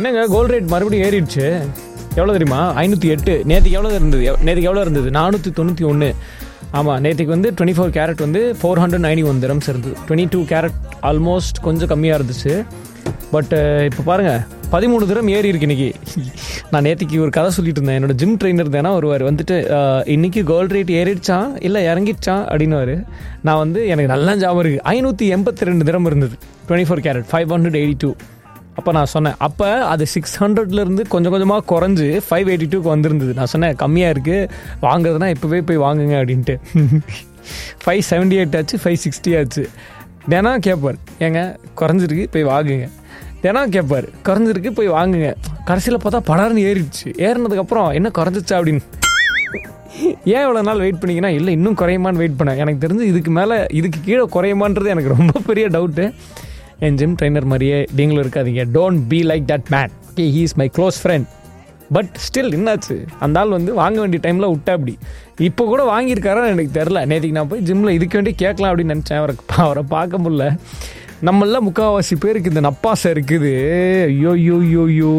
என்னங்க gold rate மறுபடியும் ஏறிடுச்சு எவ்வளோ தெரியுமா ஐநூற்றி எட்டு நேற்றுக்கு எவ்வளோ இருந்தது நேற்றுக்கு எவ்வளோ இருந்தது நானூற்றி தொண்ணூற்றி ஒன்று ஆமாம் நேற்றுக்கு வந்து டுவெண்ட்டி ஃபோர் கேரட் வந்து four hundred ninety one dirhams இருந்தது டுவெண்ட்டி டூ கேரட் ஆல்மோஸ்ட் கொஞ்சம் கம்மியாக இருந்துச்சு பட் இப்போ பாருங்கள் பதிமூணு திரம் ஏறி இருக்கு இன்னைக்கு நான் நேற்றுக்கு ஒரு கதை சொல்லிட்டு இருந்தேன் என்னோட ஜிம் ட்ரெயினர் தானே ஒருவர் வந்துட்டு அஹ், இன்னைக்கு கோல்ட் ரேட் ஏறிடுச்சான் இல்லை இறங்கிடுச்சான் அப்படின்னுவாரு நான் வந்து எனக்கு நல்லா ஞாபகம் இருக்குது ஐநூற்றி எண்பத்தி ரெண்டு திரம் இருந்தது twenty four carat five hundred eighty two அப்போ நான் சொன்னேன் அப்போ அது சிக்ஸ் ஹண்ட்ரட்லேருந்து கொஞ்சம் கொஞ்சமாக குறைஞ்சு ஃபைவ் எயிட்டி டூக்கு வந்திருந்தது நான் சொன்னேன் கம்மியாக இருக்குது வாங்குறதுனா இப்போவே போய் வாங்குங்க அப்படின்ட்டு ஃபைவ் செவன்டி எயிட் ஆச்சு ஃபைவ் சிக்ஸ்டி ஆச்சு தினம் கேட்பார் ஏங்க குறைஞ்சிருக்கு போய் வாங்குங்க தினம் கேட்பார் குறைஞ்சிருக்கு போய் வாங்குங்க கடைசியில் பார்த்தா படார்னு ஏறிடுச்சு ஏறினதுக்கப்புறம் என்ன குறைஞ்சிச்சா அப்படின்னு ஏன் இவ்வளோ நாள் வெயிட் பண்ணீங்கன்னா இல்லை இன்னும் குறையுமான்னு வெயிட் பண்ணேன் எனக்கு தெரிஞ்சு இதுக்கு மேலே இதுக்கு கீழே குறையுமான்றது எனக்கு ரொம்ப பெரிய டவுட்டு என் ஜிம் ட்ரைனர் மாதிரியே நீங்களும் இருக்காதீங்க don't be like that man okay he is my close friend but still என்னாச்சு அந்த ஆள் வந்து வாங்க வேண்டிய டைமில் விட்டா அப்படி இப்போ கூட வாங்கியிருக்காரான்னு எனக்கு தெரில நேற்றுக்கு நான் போய் ஜிம்மில் இதுக்கு வேண்டி கேட்கலாம் அப்படின்னு நினச்சேன் அவரை அவரை பார்க்க முடியல நம்மளாம் முக்கால்வாசி பேருக்கு இந்த நப்பாசை இருக்குது ஐயோ ஐயோ ஐயோ ஐயோ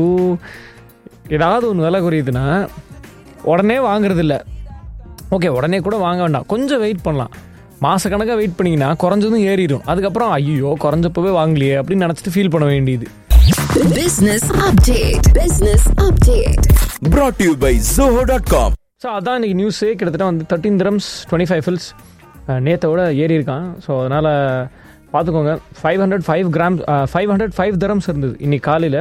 ஏதாவது ஒன்று விலை குறையுதுன்னா உடனே வாங்குறதில்ல ஓகே உடனே கூட வாங்க வேண்டாம் கொஞ்சம் வெயிட் பண்ணலாம் மாதக்கணக்காக வெயிட் பண்ணிங்கன்னா குறைஞ்சதும் ஏறிடும் அதுக்கப்புறம் ஐயோ குறைஞ்சப்பவே வாங்கலையே அப்படின்னு நினச்சிட்டு ஃபீல் பண்ண வேண்டியது Business update. Business update. brought to you by zoho.com so அதான் இன்னைக்கு நியூஸு கிட்டத்தட்ட வந்து thirteen dirhams twenty five fils நேத்தோட ஏறி இருக்கான் ஸோ அதனால் பார்த்துக்கோங்க five hundred five gram five hundred five dirhams இருந்தது இன்னைக்கு காலையில்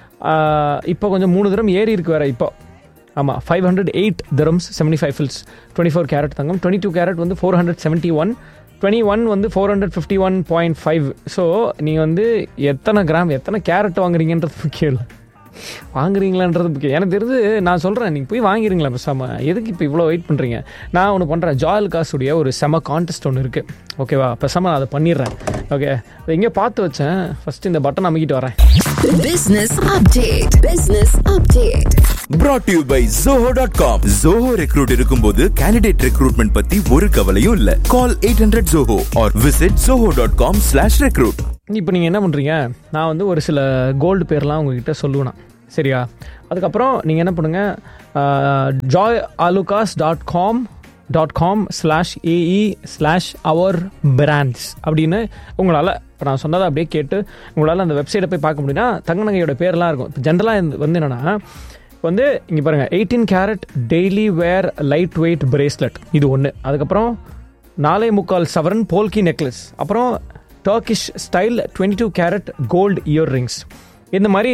இப்போ கொஞ்சம் மூணு திரம் ஏறி இருக்கு வேறு இப்போ ஆமாம் five hundred eight dirhams seventy five fils twenty four carat தங்கம் டுவெண்ட்டி டூ கேரட் வந்து four hundred seventy one twenty one வந்து four hundred fifty one point five so நீங்கள் வந்து எத்தனை கிராம் எத்தனை கேரட் வாங்குறீங்கன்றது முக்கியம் இல்லை வாங்குறீங்களான்றது முக்கியம் எனக்கு தெரிஞ்சு நான் சொல்கிறேன் நீங்கள் போய் வாங்கிருங்களா பேசாம எதுக்கு இப்போ இவ்வளோ வெயிட் பண்ணுறீங்க நான் ஒன்று பண்ணுறேன் ஜாயல் காசுடைய ஒரு செம கான்டெஸ்ட் ஒன்று இருக்குது ஓகேவா பேசாம நான் அதை பண்ணிடுறேன் ஓகே அதை எங்கேயோ பார்த்து வச்சேன் ஃபஸ்ட்டு இந்த பட்டன் அமைக்கிட்டு வரேன் Business update. Business update. brought to you by zoho.com zoho recruit இருக்கும்போது candidate recruitment பத்தி ஒரு கவலையும் இல்ல call 800 zoho or visit zoho.com slash recruit இப்போ நீங்கள் என்ன பண்ணுறீங்க நான் வந்து ஒரு சில கோல்டு பேர்லாம் உங்ககிட்ட சொல்லுவேன் சரியா அதுக்கப்புறம் நீங்கள் என்ன பண்ணுங்கள் Joy Alukkas dot com dot com slash AE slash our brands அப்படின்னு உங்களால் இப்போ நான் சொன்னதை அப்படியே கேட்டு உங்களால் அந்த வெப்சைட்டை போய் பார்க்க முடியும்னா தங்கநகையோட பேர்லாம் இருக்கும் இப்போ ஜென்ரலாக வந்து என்னென்னா வந்து இங்கே பாருங்கள் eighteen carat daily wear light weight bracelet இது ஒன்று அதுக்கப்புறம் நாலே முக்கால் சவரன் போல்கி நெக்லஸ் அப்புறம் Turkish style twenty two carat gold ear rings இந்த மாதிரி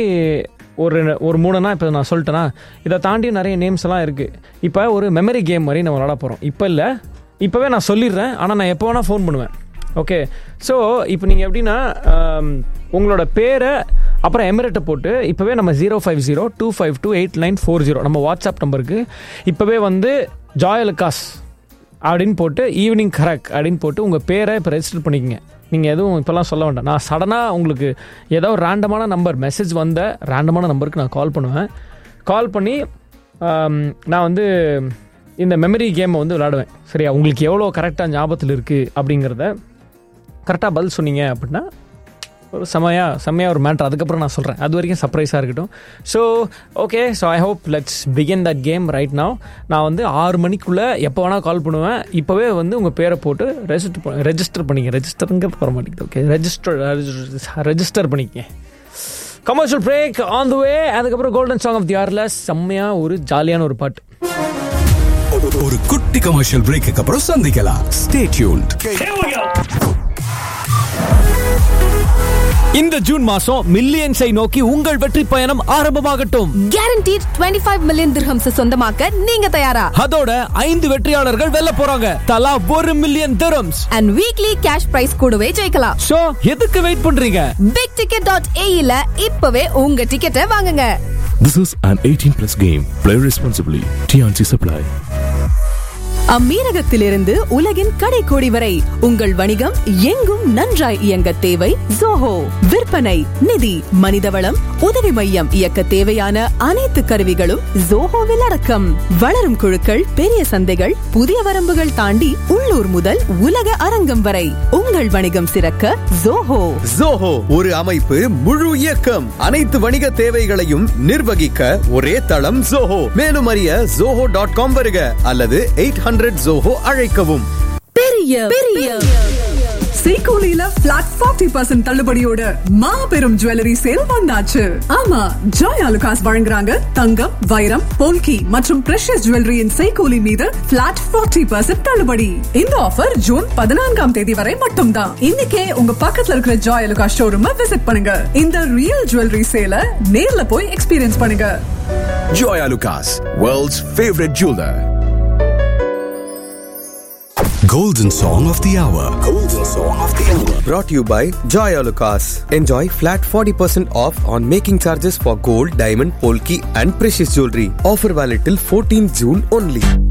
ஒரு ஒரு மூணுனா இப்போ நான் சொல்லிட்டேன்னா இதை தாண்டி நிறைய நேம்ஸ் எல்லாம் இருக்குது இப்போ ஒரு மெமரி கேம் மாதிரி நம்ம விளாட போகிறோம் இப்போ இல்லை இப்போவே நான் சொல்லிடுறேன் ஆனால் நான் எப்போ வேணால் ஃபோன் பண்ணுவேன் ஓகே ஸோ இப்போ நீங்கள் எப்படின்னா ஆம், உங்களோட பேரை அப்புறம் எமிரேட்டை போட்டு இப்போவே நம்ம zero five zero two five two eight nine four zero நம்ம வாட்ஸ்அப் நம்பருக்கு இப்போவே வந்து ஜாயலுக்காஸ் அப்படின்னு போட்டு ஈவினிங் கரக் அப்படின்னு போட்டு உங்கள் பேரை இப்போ ரெஜிஸ்டர் பண்ணிக்கங்க நீங்கள் எதுவும் இப்போல்லாம் சொல்ல வேண்டாம் நான் சடனாக உங்களுக்கு ஏதோ ஒரு ரேண்டமான நம்பர் மெசேஜ் வந்த ரேண்டமான நம்பருக்கு நான் கால் பண்ணுவேன் கால் பண்ணி ஆம், நான் வந்து இந்த மெமரி கேமை வந்து விளாடுவேன் சரியா உங்களுக்கு எவ்வளோ கரெக்டாக ஞாபகத்தில் இருக்குது அப்படிங்கிறத கரெக்டாக பதில் சொன்னீங்க அப்படின்னா ஒரு செமையாக செம்மையாக ஒரு மேட்ரு அதுக்கப்புறம் நான் சொல்கிறேன் அது வரைக்கும் சர்ப்ரைஸாக இருக்கட்டும் so okay so I hope let's begin that game right now நான் வந்து ஆறு மணிக்குள்ளே எப்போ வேணால் கால் பண்ணுவேன் இப்போவே வந்து உங்கள் பேரை போட்டு ரெஜிஸ்டர் ரெஜிஸ்டர் பண்ணிக்க ரெஜிஸ்டருங்க போகிற மாட்டேங்குது ஓகே ரெஜிஸ்டர் ரெஜிஸ்டர் பண்ணிக்கங்க commercial break on the way அதுக்கப்புறம் கோல்டன் சாங் ஆஃப் தி ஆர்ல செம்மையாக ஒரு ஜாலியான ஒரு பாட்டு ஒரு குட்டி கமர்ஷியல் பிரேக்கு அப்புறம் சந்திக்கலாம் ஸ்டே டியூன்ட் இந்த ஜூன் மாசம் மில்லியன்ஸை நோக்கி உங்கள் வெற்றி பயணம் ஆரம்பமாகட்டும் கேரண்டீட் 25 மில்லியன் திர்ஹம்ஸ் சொந்தமாக்க நீங்க தயாரா அதோட ஐந்து வெற்றியாளர்கள் வெல்ல போறாங்க தலா ஒரு million dirhams and weekly cash prize கூடவே ஜெயிக்கலாம் சோ எதுக்கு வெயிட் பண்றீங்க பிக் டிக்கெட் டாட் ஏஇல இப்பவே உங்க டிக்கெட்டை வாங்குங்க This is an 18 plus game. Play responsibly. TNC Supply. அம்மீரகத்திலிருந்து உலகின் கடைக்கோடி வரை உங்கள் வணிகம் எங்கும் நன்றாய் இயங்க தேவை ஜோஹோ விற்பனை நிதி மனிதவளம் உதவி மையம் இயக்க தேவையான அனைத்து கருவிகளும் ஜோஹோவில் அடக்கம் வளரும் குழுக்கள் பெரிய சந்தைகள் புதிய வரம்புகள் தாண்டி உள்ளூர் முதல் உலக அரங்கம் வரை உங்கள் உங்கள் வணிகம் சிறக்க ஜோஹோ ஜோஹோ ஒரு அமைப்பு முழு இயக்கம் அனைத்து வணிக தேவைகளையும் நிர்வகிக்க ஒரே தளம் ஜோஹோ மேலும் அறிய ஜோஹோ டாட் காம் வருக அல்லது எயிட் ஹண்ட்ரட் ஜோஹோ அழைக்கவும் பெரிய பெரிய சீகோலில பிளாட் ஃபார்ட்டி பர்சன்ட் தள்ளுபடியோட மாபெரும் ஜுவல்லரி சேல் வந்தாச்சு ஆமா ஜாய் அலுகாஸ் வழங்குறாங்க தங்கம் வைரம் போல்கி மற்றும் பிரஷஸ் ஜுவல்லரியின் சைகோலி மீது பிளாட் ஃபார்ட்டி பர்சன்ட் தள்ளுபடி இந்த ஆஃபர் ஜூன் பதினான்காம் தேதி வரை மட்டும்தான் இன்னைக்கே உங்க பக்கத்துல இருக்கிற ஜாய் அலுகாஸ் ஷோரூம் விசிட் பண்ணுங்க இந்த ரியல் ஜுவல்லரி சேல நேர்ல போய் எக்ஸ்பீரியன்ஸ் பண்ணுங்க Joy Lucas, world's favorite jeweler. Golden Song of the Hour. Golden Song of the Hour. brought to you by Joy Alucas. Enjoy flat 40% off on making charges for gold, diamond, polki and precious jewelry. Offer valid till 14 June only.